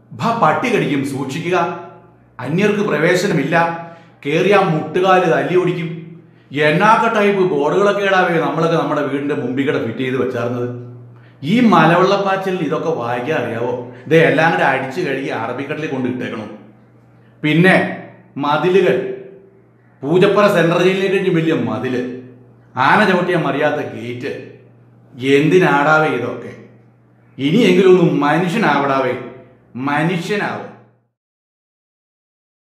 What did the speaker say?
ഭ പട്ടി കടിക്കും സൂക്ഷിക്കുക അന്യർക്ക് പ്രവേശനമില്ല കേറിയ മുട്ടുകാല് തല്ലി ഓടിക്കും എന്നാക്ക ടൈപ്പ് ബോർഡുകളൊക്കെ ഇടാവേ നമ്മളൊക്കെ നമ്മുടെ വീടിന്റെ മുമ്പിൽ കൂടെ ഫിറ്റ് ചെയ്ത് വെച്ചാർന്നത് ഈ മലവെള്ളപ്പാച്ചിലിൽ ഇതൊക്കെ വായിക്കാൻ അറിയാവോ ഇത് എല്ലാം കൂടെ അടിച്ചു കഴുകി അറബിക്കടലിൽ കൊണ്ട് ഇട്ടേക്കണം പിന്നെ മതിലുകൾ പൂജപ്പുര സെൻട്രൽ ജയിലിനെ കഴിഞ്ഞ് വലിയ മതില് ആന ചവിട്ടിയാൽ മറിയാത്ത ഗേറ്റ് എന്തിനാടാവേ ഇതൊക്കെ ഇനിയെങ്കിലും ഒന്ന് മനുഷ്യനാവടാവേ മനുഷ്യനാവും